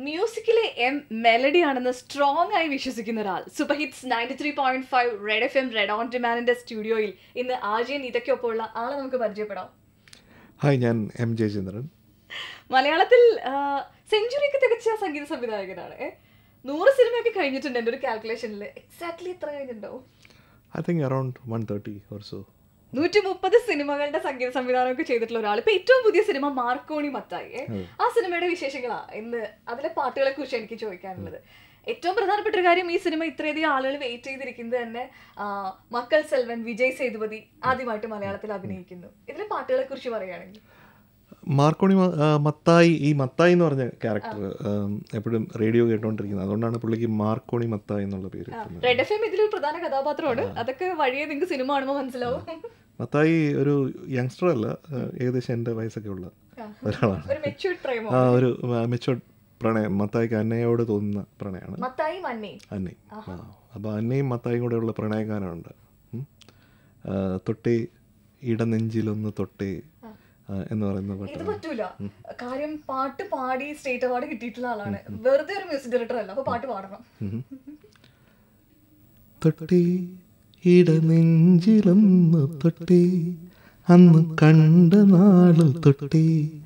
മ്യൂസിക്കിലെ M melody ആണെന്ന് strong ആയി വിശ്വസിക്കുന്ന ഒരാൾ super hits ninety three point five red F M red on ഡിമാൻഡിന്റെ സ്റ്റുഡിയോയിൽ ഇന്ന് ആജയൻ ഇതൊക്കെയൊപ്പമുള്ള ആളെ നമുക്ക് പരിചയപ്പെടാം ഹായ് ഞാൻ എം ജയചന്ദ്രൻ മലയാളത്തിൽ സെഞ്ചുറി ഒക്കെ തികച്ച സംഗീത സംവിധായകനാണ് ഏ? നൂറ് സിനിമയൊക്കെ കഴിഞ്ഞിട്ടുണ്ട് എൻ്റെ ഒരു കാൽക്കുലേഷനിൽ എക്സാക്ട്ലി എത്ര കഴിഞ്ഞിട്ടുണ്ടാവും I think around one thirty or so നൂറ്റി മുപ്പത് സിനിമകളുടെ സംഗീത സംവിധാനമൊക്കെ ചെയ്തിട്ടുള്ള ഒരാൾ ഇപ്പൊ ഏറ്റവും പുതിയ സിനിമ മാർക്കോണി മത്തായി ഏ? ആ സിനിമയുടെ വിശേഷങ്ങളാ ഇന്ന് അതിലെ പാട്ടുകളെ കുറിച്ച് എനിക്ക് ചോദിക്കാനുള്ളത് ഏറ്റവും പ്രധാനപ്പെട്ട ഒരു കാര്യം ഈ സിനിമ ഇത്രയധികം ആളുകൾ വെയിറ്റ് ചെയ്തിരിക്കുന്നത് തന്നെ ആ, മക്കൾ സെൽവൻ വിജയ് സേതുപതി ആദ്യമായിട്ട് മലയാളത്തിൽ അഭിനയിക്കുന്നു ഇതിലെ പാട്ടുകളെ കുറിച്ച് പറയുകയാണെങ്കിൽ മാർക്കോണി മ- ആ, മത്തായി ഈ മത്തായി എന്ന് പറഞ്ഞ ക്യാരക്ടർ എപ്പോഴും റേഡിയോ കേട്ടോണ്ടിരിക്കുന്നത് അതുകൊണ്ടാണ് പുള്ളിക്ക് മാർക്കോണി മത്തായി എന്നുള്ള പേര് കിട്ടുന്നത് റെഡ് എഫ് എം ഇതിലൊരു പ്രധാന കഥാപാത്രമാണ് അതൊക്കെ വഴിയെ നിങ്ങൾക്ക് സിനിമ കാണുമ്പോൾ മനസ്സിലാവും മത്തായി ഒരു യങ്സ്റ്റർ അല്ല ആ, ഏകദേശം എൻ്റെ വയസ്സൊക്കെ ഉള്ള ആ. ഒരാളാണ് ഒരു മെച്യൂർഡ് പ്രേമോ ആ ഒരു മെച്ചോർഡ് പ്രണയം മത്തായിക്ക് അന്നയോട് തോന്നുന്ന പ്രണയമാണ് മത്തായി മണ്ണി അന്നയും ആ അപ്പോൾ അന്നയും മത്തായും കൂടെയുള്ള പ്രണയഗാനമുണ്ട് ഉം. ആ, തൊട്ടേ ഇടനെഞ്ചിലൊന്ന് തൊട്ടേ ആ, എന്ന് പറയുന്ന ഇത് പാട്ടാണ് പറ്റൂല കാര്യം പാട്ട് പാടി സ്റ്റേറ്റ് അവാർഡ് കിട്ടിയിട്ടുള്ള ആളാണ് വെറുതെ ഒരു മ്യൂസിക് ഡയറക്ടർ അല്ല അപ്പൊ പാട്ട് പാടണം തൊട്ടേ ഇടനെഞ്ചിലൊന്ന് തൊട്ടേ അന്ന് കണ്ട നാളിൽ തൊട്ടേ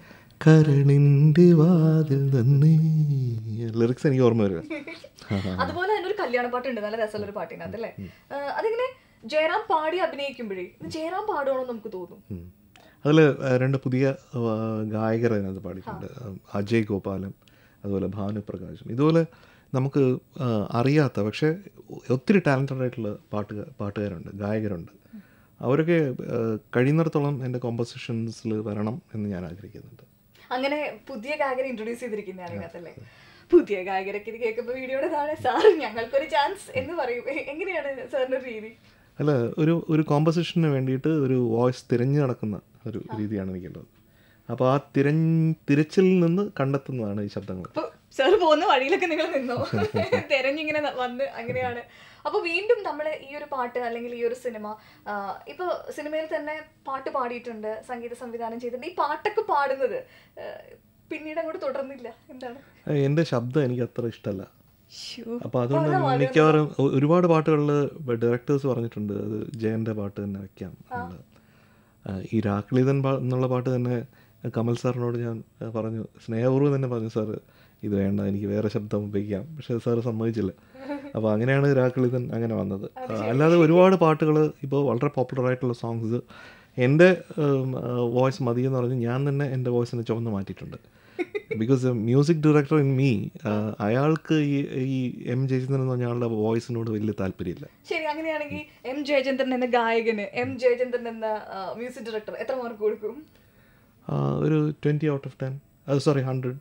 കരണിന്റെ വാതിൽ തന്നെ ലിറിക്സ് എനിക്ക് ഓർമ്മ വരിക അതുപോലെ തന്നെ ഒരു കല്യാണ പാട്ടുണ്ട് നല്ല രസമുള്ള ഒരു പാട്ടിനകത്ത് അല്ലേ ആ, അതിങ്ങനെ ജയറാം പാടി അഭിനയിക്കുമ്പോഴേ ഇത് ജയറാം പാടുവാണോ നമുക്ക് തോന്നും അതിൽ രണ്ട് പുതിയ ആ, ഗായകർ അതിനകത്ത് പാടിയിട്ടുണ്ട് അജയ് ഗോപാലും അതുപോലെ ഭാനുപ്രകാശും ഇതുപോലെ നമുക്ക് ആ, അറിയാത്ത പക്ഷേ ഒത്തിരി ടാലൻറ്റഡ് ആയിട്ടുള്ള പാട്ടുകാർ പാട്ടുകാരുണ്ട് ഗായകരുണ്ട് അവരൊക്കെ ആ, കഴിയുന്നിടത്തോളം എൻ്റെ കോമ്പസിഷൻസിൽ വരണം എന്ന് ഞാൻ ആഗ്രഹിക്കുന്നുണ്ട് അങ്ങനെ പുതിയ ഗായകരെ ഇൻട്രൊഡ്യൂസ് ചെയ്തിരിക്കുന്നതാണ് ഇതിനകത്തല്ലേ പുതിയ ഗായകരൊക്കെ ഇത് കേൾക്കുമ്പോൾ വീഡിയോയുടെ താഴെ സാർ ഞങ്ങൾക്കൊരു ചാൻസ് എന്ന് പറയും എങ്ങനെയാണ് സാറിന്റെ ഒരു രീതി അല്ല ഒരു ഒരു കോമ്പസിഷന് വേണ്ടിയിട്ട് ഒരു വോയിസ് തിരഞ്ഞു നടക്കുന്ന ഒരു രീതിയാണ് എനിക്കുള്ളത് അപ്പോൾ ആ തിരഞ്ഞ് തിരച്ചിലിൽ നിന്ന് കണ്ടെത്തുന്നതാണ് ഈ ശബ്ദങ്ങൾ അപ്പൊ സാർ പോകുന്ന വഴിയിലൊക്കെ നിങ്ങൾ നിന്നോ തെരഞ്ഞിങ്ങനെ ന- വന്ന് അങ്ങനെയാണ് അപ്പൊ വീണ്ടും നമ്മൾ ഈ ഒരു പാട്ട് അല്ലെങ്കിൽ ഈ ഒരു സിനിമ ആ, ഇപ്പൊ സിനിമയിൽ തന്നെ പാട്ട് പാടിയിട്ടുണ്ട് സംഗീത സംവിധാനം ചെയ്തിട്ടുണ്ട് ഈ പാട്ടൊക്കെ പാടുന്നത് ആ, പിന്നീട് അങ്ങോട്ട് തുടർന്നില്ല എന്താണ് എൻ്റെ ശബ്ദം എനിക്ക് അത്ര ഇഷ്ടമല്ല ശ്ശോ. അപ്പോൾ അതുകൊണ്ട് മിക്കവാറും ഒ- ഒരുപാട് പാട്ടുകളിൽ ഡയറക്ടേഴ്സ് പറഞ്ഞിട്ടുണ്ട് അത് ജയൻ്റെ പാട്ട് തന്നെ വെക്കാം എന്നുള്ളത്. ആ, ഈ രാക്ലിതൻ പാ എന്നുള്ള പാട്ട് തന്നെ കമൽ സാറിനോട് ഞാൻ ആ, പറഞ്ഞു സ്നേഹപൂർവ്വം തന്നെ പറഞ്ഞു സാറ് ഇത് വേണ്ട എനിക്ക് വേറെ ശബ്ദം ഉപയോഗിക്കാം പക്ഷേ സാറ് സമ്മതിച്ചില്ല അപ്പോൾ അങ്ങനെയാണ് രാക്ലിതൻ അങ്ങനെ വന്നത് ആ, അല്ലാതെ ഒരുപാട് പാട്ടുകൾ ഇപ്പോൾ വളരെ പോപ്പുലർ ആയിട്ടുള്ള സോങ്സ് എൻ്റെ വോയിസ് മതി എന്ന് പറഞ്ഞ് ഞാൻ തന്നെ എൻ്റെ വോയിസിനെ ചുവന്ന് മാറ്റിയിട്ടുണ്ട് because music director in me അയാൾക്ക് ഈ ഈ എം ജയചന്ദ്രൻ എന്ന് പറഞ്ഞ ആളുടെ വോയിസിനോട് വലിയ താല്പര്യമില്ല ശരി അങ്ങനെയാണെങ്കിൽ എം ജയചന്ദ്രൻ എന്ന ഗായകന് എം ജയചന്ദ്രൻ എന്ന മ്യൂസിക് ഡയറക്ടർ എത്ര മാർക്ക് കൊടുക്കും ആ, ഒരു ട്വൻറ്റി ഔട്ട് ഓഫ് ടെൻ അത് സോറി ഹൺഡ്രഡ്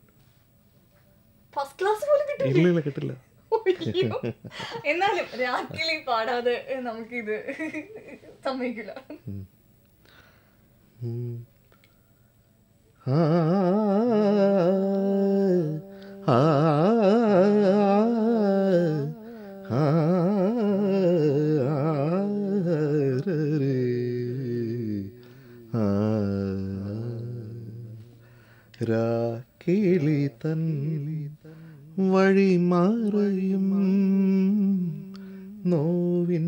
ഫസ്റ്റ് ക്ലാസ് പോലും കിട്ടും ഇല്ല ഇല്ല കിട്ടില്ല അയ്യോ. എന്നാലും രാത്രി പാടാതെ നമുക്കിത് സമ്മതിക്കില്ല ഉം. ആ, ആ, ആ, ആ, രാക്കിളി തൻ വഴി മറയും നോവിൻ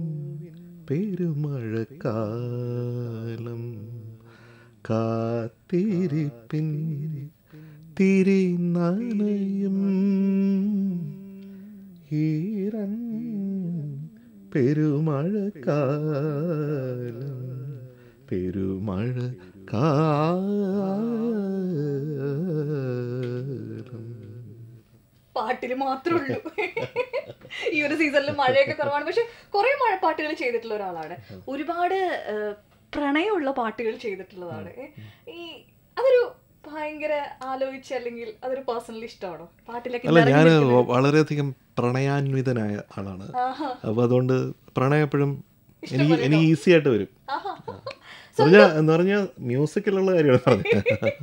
പെരുമഴക്കാലം കാത്തിരിപ്പിൻ തിരി നനയും ഈരൻ പെരുമഴക്കാലം പെരുമഴ കാലം പാട്ടിൽ മാത്രമേ ഉള്ളൂ ഈ ഒരു സീസണിൽ മഴയൊക്കെ കുറവാണ് പക്ഷെ കുറെ മഴ പാട്ടുകൾ ചെയ്തിട്ടുള്ള ഒരാളാണ് ഒരുപാട് ഏഹ്, പ്രണയമുള്ള പാട്ടുകൾ ചെയ്തിട്ടുള്ളതാണ് ഏ, ഈ അതൊരു ഭയങ്കര ആലോചിച്ച് അല്ലെങ്കിൽ അതൊരു പേഴ്സണലി ഇഷ്ടമാണോ പാട്ടിലൊക്കെ അല്ല ഞാൻ നിറഞ്ഞു വളരെയധികം പ്രണയാന്വിതനായ ആളാണ് ആഹാ. അപ്പോൾ അതുകൊണ്ട് പ്രണയം എപ്പോഴും എനിക്ക് എനിക്ക് ഈസി ആയിട്ട് വരും ആഹാ. എന്ന് പറഞ്ഞാൽ എന്ന് പറഞ്ഞാൽ മ്യൂസിക്കിലുള്ള കാര്യമാണ് പറഞ്ഞത്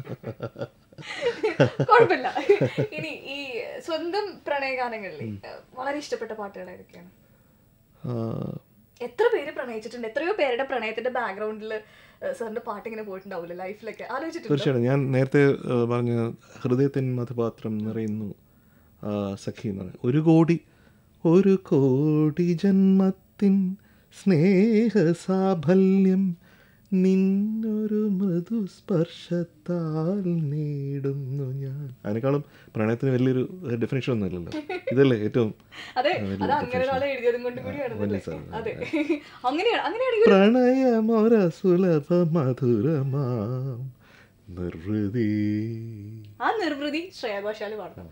കുഴപ്പമില്ല ഇനി ഈ സ്വന്തം പ്രണയഗാനങ്ങളിൽ ഏഹ്, വളരെ ഇഷ്ടപ്പെട്ട പാട്ടുകൾ ഏതൊക്കെയാണ് ആ, എത്ര പേര് പ്രണയിച്ചിട്ടുണ്ട് എത്രയോ പേരുടെ പ്രണയത്തിന്റെ ബാക്ക്ഗ്രൗണ്ടിൽ സാറിന്റെ പാട്ട് ഇങ്ങനെ പോയിട്ടുണ്ടാവില്ല ലൈഫിലൊക്കെ ആലോചിച്ചിട്ടുണ്ട് തീർച്ചയായിട്ടും ഞാൻ നേരത്തെ ആ, പറഞ്ഞ ഹൃദയത്തിൻ മധുപാത്രം നിറയുന്നു ആ, സഖി എന്ന് പറയുന്നത് ഒരു കോടി ഒരു കോടി ജന്മത്തിൻ സ്നേഹസാഫല്യം നിന്നൊരു മൃദുസ്പർശത്താൽ നേടുന്നു ഞാൻ അതിനേക്കാളും പ്രണയത്തിന് വലിയൊരു ഡെഫിനേഷൻ ഒന്നും ഇല്ലല്ലോ ഇതല്ലേ ഏറ്റവും അതെ വലിയ അത് അങ്ങനെ ഒരാളെ എഴുതിയതും കൊണ്ട് കൂടിയാണ് വലിയ ഇതല്ലേ? സാധനം. അതെ അങ്ങനെയാണ് അങ്ങനെയാണെങ്കിൽ പ്രണയമൊര സുലഭ മധുരമാം നിർവൃതി ആ നിർവൃതി ശ്രേയ ഘോഷാല് പാടണം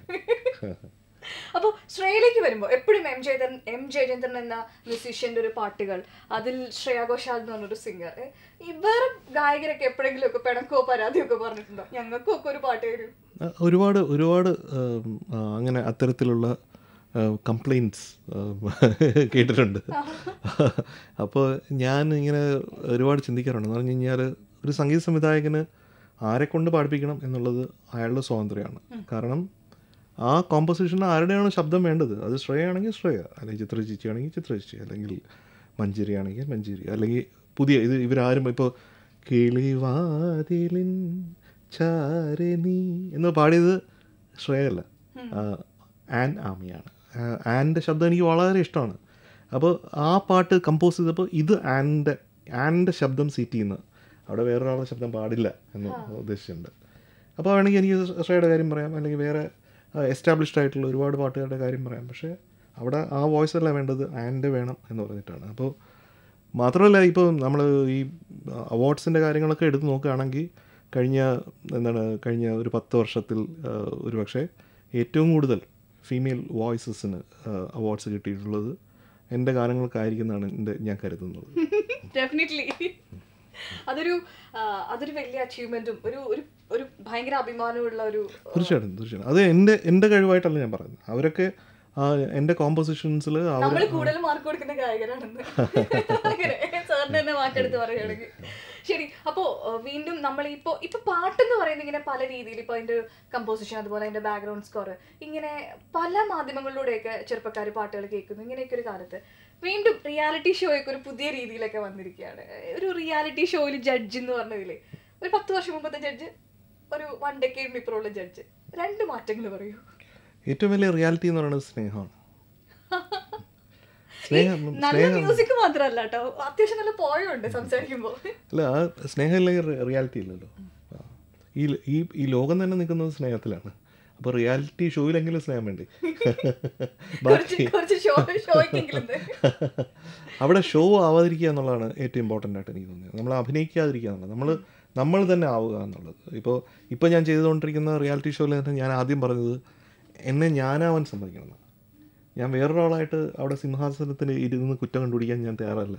അപ്പൊ ശ്രേയയിലേക്ക് വരുമ്പോ എപ്പോഴും എം ജയചന്ദ്രൻ എം ജയചന്ദ്രൻ എന്ന മ്യൂസീഷ്യന്റെ ഒരു പാട്ടുകൾ അതിൽ ശ്രേയ ഘോഷാൽ എന്ന് പറഞ്ഞൊരു സിംഗർ ഈ വേറെ ഗായകരൊക്കെ എപ്പോഴെങ്കിലും ഒക്കെ പിണക്കോ പരാതിയോ ഒക്കെ പറഞ്ഞിട്ടുണ്ടോ ഞങ്ങൾക്കും ഒക്കെ ഒരു പാട്ട് തരും ആ, ഒരുപാട് ഒരുപാട് ഉം, ആ, അങ്ങനെ അത്തരത്തിലുള്ള കംപ്ലൈൻറ്റ്സ് കേട്ടിട്ടുണ്ട് അപ്പോൾ ഞാൻ ഇങ്ങനെ ഒരുപാട് ചിന്തിക്കാറുണ്ട് എന്ന് പറഞ്ഞു കഴിഞ്ഞാൽ ഒരു സംഗീത സംവിധായകന് ആരെ കൊണ്ട് പാടിപ്പിക്കണം എന്നുള്ളത് അയാളുടെ സ്വാതന്ത്ര്യമാണ് കാരണം ആ കോമ്പോസിഷന് ആരുടെയാണ് ശബ്ദം വേണ്ടത് അത് ശ്രേയാണെങ്കിൽ ശ്രേയ അല്ലെങ്കിൽ ചിത്ര ചേച്ചി ആണെങ്കിൽ ചിത്ര ചേച്ചി അല്ലെങ്കിൽ മഞ്ചേരി ആണെങ്കിൽ മഞ്ചേരി അല്ലെങ്കിൽ പുതിയ ഇത് ഇവരാരും ഇപ്പോൾ കിളിവാതിലിൻ ചാരനി എന്ന് പാടിയത് ശ്രേയല്ല ആ, ആൻ ആമിയാണ് ആ, ആൻ്റെ ശബ്ദം എനിക്ക് വളരെ ഇഷ്ടമാണ് അപ്പോൾ ആ പാട്ട് കമ്പോസ് ചെയ്തപ്പോൾ ഇത് ആൻ്റെ ആൻ്റെ ശബ്ദം സീറ്റ് ചെയ്യുന്ന അവിടെ വേറൊരാളുടെ ശബ്ദം പാടില്ല എന്ന് ഉദ്ദേശിച്ചിട്ടുണ്ട് അപ്പോൾ വേണമെങ്കിൽ എനിക്ക് ശ്രേയയുടെ കാര്യം പറയാം അല്ലെങ്കിൽ വേറെ എസ്റ്റാബ്ലിഷ്ഡ് ആയിട്ടുള്ള ഒരുപാട് പാട്ടുകാരുടെ കാര്യം പറയാം പക്ഷേ അവിടെ ആ വോയിസ് അല്ല വേണ്ടത് ആൻ്റെ വേണം എന്ന് പറഞ്ഞിട്ടാണ് അപ്പോൾ മാത്രമല്ല ഇപ്പോൾ നമ്മൾ ഈ അവാർഡ്സിൻ്റെ കാര്യങ്ങളൊക്കെ എടുത്ത് നോക്കുകയാണെങ്കിൽ കഴിഞ്ഞ എന്താണ് കഴിഞ്ഞ ഒരു പത്ത് വർഷത്തിൽ ആ, ഒരു പക്ഷേ ഏറ്റവും കൂടുതൽ ഫീമെയിൽ വോയിസസിന് അവാർഡ്സ് കിട്ടിയിട്ടുള്ളത് എൻ്റെ ഗാനങ്ങൾക്കായിരിക്കുന്നതാണ് എൻ്റെ ഞാൻ കരുതുന്നത് ഡെഫിനറ്റ്ലി അതൊരു ആ, അതൊരു വലിയ അച്ചീവ്മെന്റും ഒരു ഒരു ഒരു ഭയങ്കര അഭിമാനമുള്ള ഒരു തീർച്ചയായിട്ടും തീർച്ചയായിട്ടും അത് എൻ്റെ എൻ്റെ കഴിവായിട്ടല്ല ഞാൻ പറയുന്നത് അവരൊക്കെ ആ, എൻ്റെ കോമ്പോസിഷൻസിൽ അവർ നമ്മൾ കൂടുതൽ മാർക്ക് കൊടുക്കുന്ന ഗായകരാണെന്ന് അങ്ങനെ സാറിന് തന്നെ വാക്കെടുത്ത് പറയുകയാണെങ്കിൽ ശരി അപ്പോ ഏഹ്, വീണ്ടും നമ്മൾ ഇപ്പോ ഇപ്പൊ പാട്ടെന്ന് പറയുന്നത് ഇങ്ങനെ പല രീതിയിൽ ഇപ്പൊ അതിന്റെ കമ്പോസിഷൻ അതുപോലെ അതിന്റെ ബാക്ക്ഗ്രൗണ്ട് സ്കോർ ഇങ്ങനെ പല മാധ്യമങ്ങളിലൂടെയൊക്കെ ചെറുപ്പക്കാർ പാട്ടുകൾ കേൾക്കുന്നു ഇങ്ങനെയൊക്കെ ഒരു കാലത്ത് വീണ്ടും റിയാലിറ്റി ഷോയൊക്കെ ഒരു പുതിയ രീതിയിലൊക്കെ വന്നിരിക്കുകയാണ് ഒരു റിയാലിറ്റി ഷോയിൽ ജഡ്ജ് എന്ന് പറഞ്ഞതില് ഒരു പത്ത് വർഷം മുമ്പത്തെ ജഡ്ജ് ഒരു വൺ ഡെക്കേഡിന് ഇപ്പുറമുള്ള ജഡ്ജ് രണ്ട് മാറ്റങ്ങൾ പറയൂ ഏറ്റവും വലിയ റിയാലിറ്റി എന്ന് പറയുന്നത് സ്നേഹമാണ് സ്നേഹം നല്ല മ്യൂസിക് മാത്രമല്ല കേട്ടോ അത്യാവശ്യം നല്ല പോയുണ്ട് സംസാരിക്കുമ്പോ അല്ല ആ സ്നേഹമില്ലെങ്കിൽ റിയാലിറ്റി ഇല്ലല്ലോ ആ. ഈ ഈ ഈ ലോകം തന്നെ നിൽക്കുന്നത് സ്നേഹത്തിലാണ് അപ്പോൾ റിയാലിറ്റി ഷോയിലെങ്കിലും സ്നേഹം വേണ്ടി കുറച്ച് ബാക്കി കുറച്ച് ഷോ ഷോയ്ക്കെങ്കിലും ഇത്. അവിടെ ഷോ ആവാതിരിക്കുക എന്നുള്ളതാണ് ഏറ്റവും ഇമ്പോർട്ടൻ്റ് ആയിട്ട് എനിക്ക് തോന്നിയത് നമ്മൾ അഭിനയിക്കാതിരിക്കുക എന്നുള്ളത് നമ്മൾ നമ്മൾ തന്നെ ആവുക എന്നുള്ളത് ഇപ്പോൾ ഇപ്പോൾ ഞാൻ ചെയ്തുകൊണ്ടിരിക്കുന്ന റിയാലിറ്റി ഷോയിൽ തന്നെ ഞാൻ ആദ്യം പറഞ്ഞത് എന്നെ ഞാനാവാൻ സമ്മതിക്കണം ഞാൻ വേറൊരാളായിട്ട് അവിടെ സിംഹാസനത്തിൽ ഇരുന്ന് കുറ്റം കണ്ടുപിടിക്കാൻ ഞാൻ തയ്യാറല്ല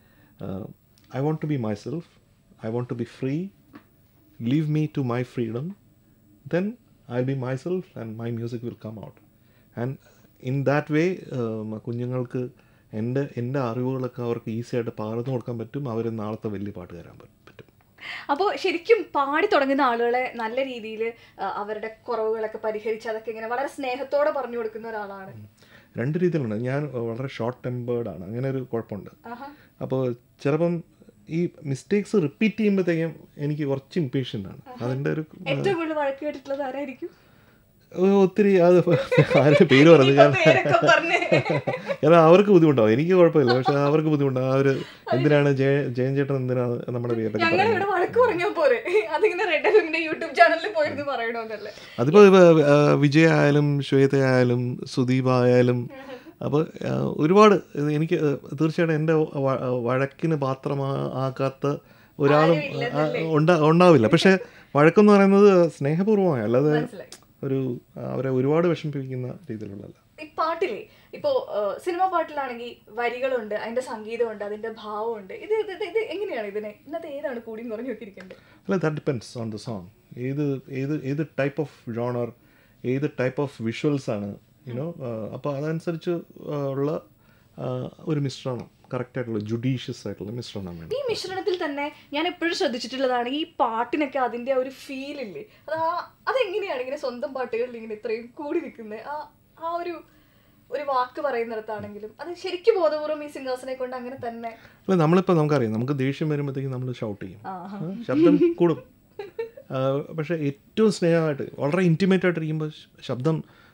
I want to be myself I want to be free leave me to my freedom then I'll be myself and my music will come out. And in that way കുഞ്ഞുങ്ങൾക്ക് എൻ്റെ എൻ്റെ അറിവുകളൊക്കെ അവർക്ക് ഈസി ആയിട്ട് പകർന്നു കൊടുക്കാൻ പറ്റും അവർ നാളത്തെ വലിയ പാട്ടുകാരാൻ പറ്റും അപ്പോൾ ശരിക്കും പാടി തുടങ്ങുന്ന ആളുകളെ നല്ല രീതിയിൽ അവരുടെ കുറവുകളൊക്കെ പരിഹരിച്ച് അതൊക്കെ ഇങ്ങനെ വളരെ സ്നേഹത്തോടെ പറഞ്ഞു കൊടുക്കുന്ന ഒരാളാണ് രണ്ട് രീതിയിലുണ്ട് ഞാൻ വളരെ ഷോർട്ട് ടെമ്പേർഡ് ആണ് അങ്ങനെ ഒരു കുഴപ്പമുണ്ട് ആഹാ. അപ്പോൾ ചിലപ്പം ഈ മിസ്റ്റേക്സ് റിപ്പീറ്റ് ചെയ്യുമ്പോഴത്തേക്കും എനിക്ക് കുറച്ച് ഇമ്പേഷ്യൻ്റ് ആണ് അതിൻ്റെ ഒരു ഏറ്റവും കൂടുതൽ വഴക്ക് കേട്ടിട്ടുള്ളത് ആരായിരിക്കും ഒ- ഒത്തിരി അത് ആരുടെ പേര് പറഞ്ഞു ഇപ്പൊ കാരണം പേരൊക്കെ പറഞ്ഞ് കാരണം അവർക്ക് ബുദ്ധിമുട്ടാവും എനിക്ക് കുഴപ്പമില്ല പക്ഷെ അവർക്ക് ബുദ്ധിമുട്ടാവും അവർ എന്തിനാണ് ജയ ജയൻ ചേട്ടൻ എന്തിനാണ് നമ്മുടെ പേരിലൊക്കെ ഞങ്ങൾ പറയുന്നത് ഇവിടെ വഴക്ക് പറഞ്ഞാൽ പോരെ അതിങ്ങനെ റെഡ് എഫിന്റെ യൂട്യൂബ് ചാനലിൽ പോയിരുന്നു പറയണമെന്നല്ലേ അതിപ്പോൾ വിജയ ആയാലും ശ്വേത ആയാലും സുദീപ് ആയാലും അപ്പോൾ ഒരുപാട് ഇത് എനിക്ക് ആ, തീർച്ചയായിട്ടും എൻ്റെ വ- വഴക്കിന് പാത്രമാക്കാത്ത ഒരാളും ആ, ഉണ്ടാ ഉണ്ടാവില്ല പക്ഷേ വഴക്കെന്ന് പറയുന്നത് സ്നേഹപൂർവ്വമായ അല്ലാതെ മനസ്സിലായി ഒരു ആ, അവരെ ഒരുപാട് വിഷമിപ്പിക്കുന്ന രീതിയിലുള്ളതല്ല ഈ പാട്ടിലെ ഇപ്പോ ഏഹ്, സിനിമ പാട്ടിലാണെങ്കിൽ വരികളുണ്ട് അതിന്റെ സംഗീതമുണ്ട് അതിന്റെ ഭാവമുണ്ട് ഇത് ഇത് ഇത് ഇത് എങ്ങനെയാണ് ഇതിനെ ഇന്നത്തെ ഏതാണ് കൂടിയും കുറഞ്ഞു നോക്കിയിരിക്കേണ്ടത് അല്ല that depends on the song ഏത് ഏത് ഏത് ടൈപ്പ് ഓഫ് ജോണർ ഏത് ടൈപ്പ് ഓഫ് വിഷ്വൽസ് ആണ് യുനോ അപ്പോൾ അതനുസരിച്ച് ആ, ഉള്ള ആ, ഒരു മിശ്രണം കറക്റ്റ് ആയിട്ടുള്ള ജുഡീഷ്യസ് ആയിട്ടുള്ള മിശ്രണം വേണം ഈ മിശ്രണത്തിൽ തന്നെ ഞാൻ എപ്പോഴും ശ്രദ്ധിച്ചിട്ടുള്ളതാണ് ഈ പാട്ടിനൊക്കെ അതിന്റെ ആ ഒരു ഫീൽ ഇല്ലേ അത് ആ- അതെങ്ങനെയാണ് ഇങ്ങനെ സ്വന്തം പാട്ടുകളിൽ ഇങ്ങനെ ഇത്രയും കൂടി നിൽക്കുന്നത് ആ ആ ഒരു ഒരു വാക്ക് പറയുന്നിടത്താണെങ്കിലും അത് ശരിക്കും ബോധപൂർവ്വം ഈ സിംഗേഴ്സിനെ കൊണ്ട് അങ്ങനെ തന്നെ അല്ല നമ്മളിപ്പോൾ നമുക്കറിയാം നമുക്ക് ദേഷ്യം വരുമ്പോഴത്തേക്കും നമ്മൾ ഷൗട്ട് ചെയ്യും ആ ആ, ശബ്ദം കൂടും ആ, പക്ഷേ ഏറ്റവും സ്നേഹമായിട്ട് വളരെ ഇൻറ്റിമേറ്റ് ആയിട്ട് ഇരിക്കുമ്പോൾ ശബ്ദം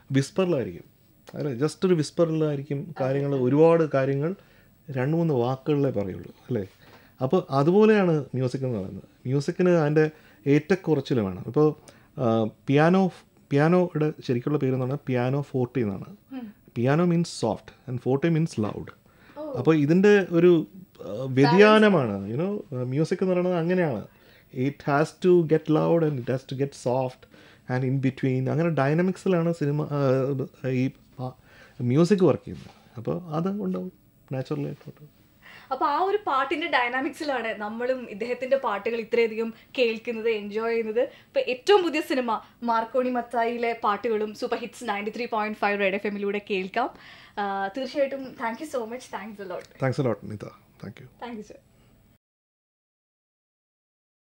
വിസ്പറിലായിരിക്കും അല്ലെ ജസ്റ്റ് ഒരു വിസ്പറിലായിരിക്കും കാര്യങ്ങൾ ഒരുപാട് കാര്യങ്ങൾ രണ്ട് മൂന്ന് വാക്കുകളിലേ പറയുള്ളൂ അല്ലേ അപ്പോൾ അതുപോലെയാണ് മ്യൂസിക് എന്ന് പറയുന്നത് മ്യൂസിക്കിന് അതിൻ്റെ ഏറ്റക്കുറച്ചിൽ വേണം ഇപ്പോൾ പിയാനോ പിയാനോയുടെ ശരിക്കുള്ള പേര് എന്ന് പറഞ്ഞാൽ പിയാനോ ഫോർട്ടി എന്നാണ് piano means soft and forte means loud അപ്പോൾ ഇതിൻ്റെ ഒരു ആ, വ്യതിയാനമാണ് യുനോ മ്യൂസിക് എന്ന് പറയുന്നത് അങ്ങനെയാണ് it has to get loud and it has to get soft and in between അങ്ങനെ ഡൈനാമിക്സിലാണ് സിനിമ ആ, ഈ മ്യൂസിക് വർക്ക് ചെയ്യുന്നത് അപ്പോൾ അത് ഉണ്ടാവും നാച്ചുറലി ആയിട്ടുണ്ട് അപ്പൊ ആ ഒരു പാട്ടിന്റെ ഡൈനാമിക്സിലാണ് നമ്മളും ഇദ്ദേഹത്തിന്റെ പാട്ടുകൾ ഇത്രയധികം കേൾക്കുന്നത് എൻജോയ് ചെയ്യുന്നത് ഇപ്പൊ ഏറ്റവും പുതിയ സിനിമ മാർക്കോണി മത്തായിലെ പാട്ടുകളും super hits ninety three point five red F എമ്മിലൂടെ കേൾക്കാം ആ, തീർച്ചയായിട്ടും thank you so much thanks a lot thanks lot Nitha thank you thank you sir